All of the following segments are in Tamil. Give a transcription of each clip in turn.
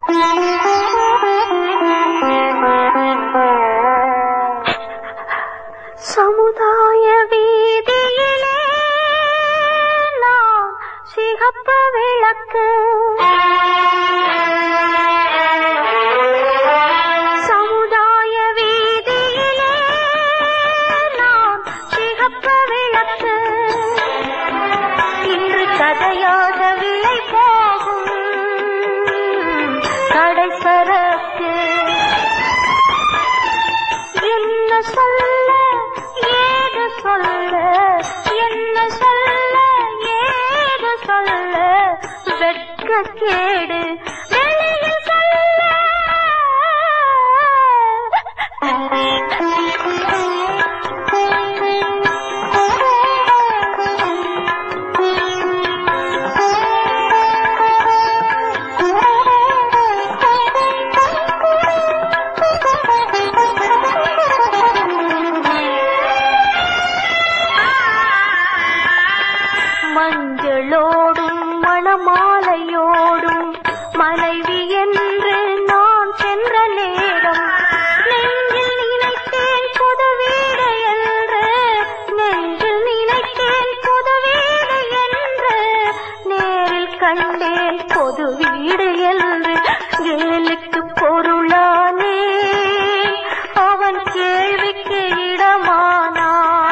சமுதாய வீதியிலே நான் சிகப்பு விளக்கு சமுதாய வீதியிலே நான் சிகப்பு விளக்கு இன்று கதையாக விலை போகும் கடை சரக்கு என்ன சொல்ல ஏது சொல்ல என்ன சொல்ல ஏது சொல்ல வெட்க கேடு வெளியில் மஞ்சளோடும் மணமாலையோடும் மனைவி என்று நான் சென்ற நேரம் நெஞ்சில் நினைத்தேன் புது வீடு என்று நெஞ்சில் நினைத்தேன் புது வீடு என்று நேரில் கண்டேன் பொது வீடு என்று கேலுக்கு பொருளானே அவன் கேள்விக்கு இடமானான்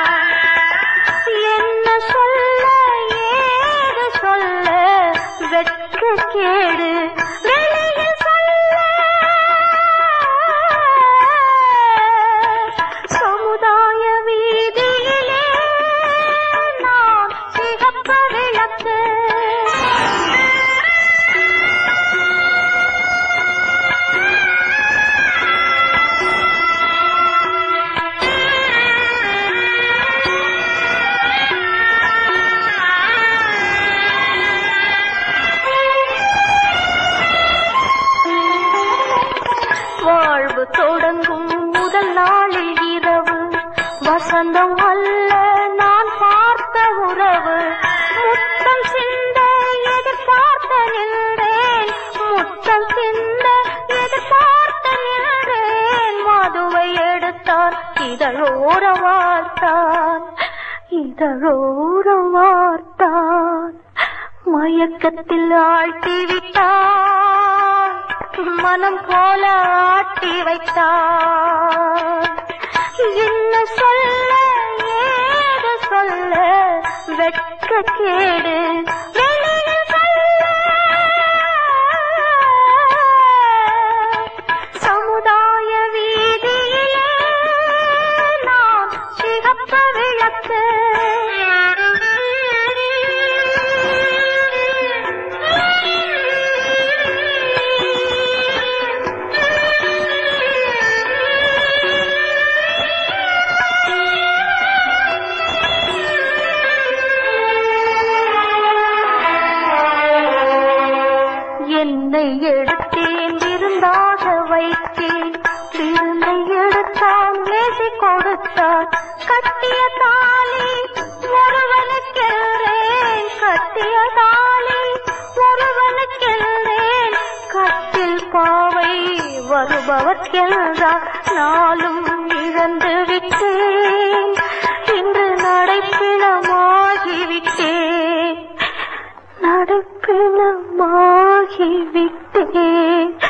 என்ன சொல்ல ஏது சொல்ல வெட்க கேடு வெளியில் சொல்ல சமுதாய வீதியிலே நான் சிகப்பு விளக்கு வாழ்வு தொடங்கும் முதல் நாளில் இரவு வசந்தம் அல்ல நான் பார்த்த உறவு முத்தம் சிந்த எதிர்பார்த்த நின்றேன் முத்தம் சிந்த எதிர்பார்த்த நின்றேன் மதுவை எடுத்தார் இதழோர வார்த்தான் இதழோர வார்த்தான் மயக்கத்தில் ஆழ்த்தி விட்டான் மனம் போல ஆட்டி வைத்தான் என்ன சொல்ல ஏது சொல்ல வெட்க கேடு வெளியில் சொல்ல சமுதாய வீதியிலே நான் சிகப்பு விளக்கு என்னை எடுத்தேன் விருந்தாக வைத்தேன் விருந்தை எடுத்தான் மேசி கொடுத்தான் கட்டிய தாலி ஒருவனுக்கென்றேன் கட்டிய தாலி ஒருவனுக்கென்றேன் கட்டில் பாவை வருபவர்க்கென்றார் நாளும் இழந்து விட்டேன் இன்று நடைப்பிணமாகிவிட்டேன் நடப்பிணமாகிவிட்டேன்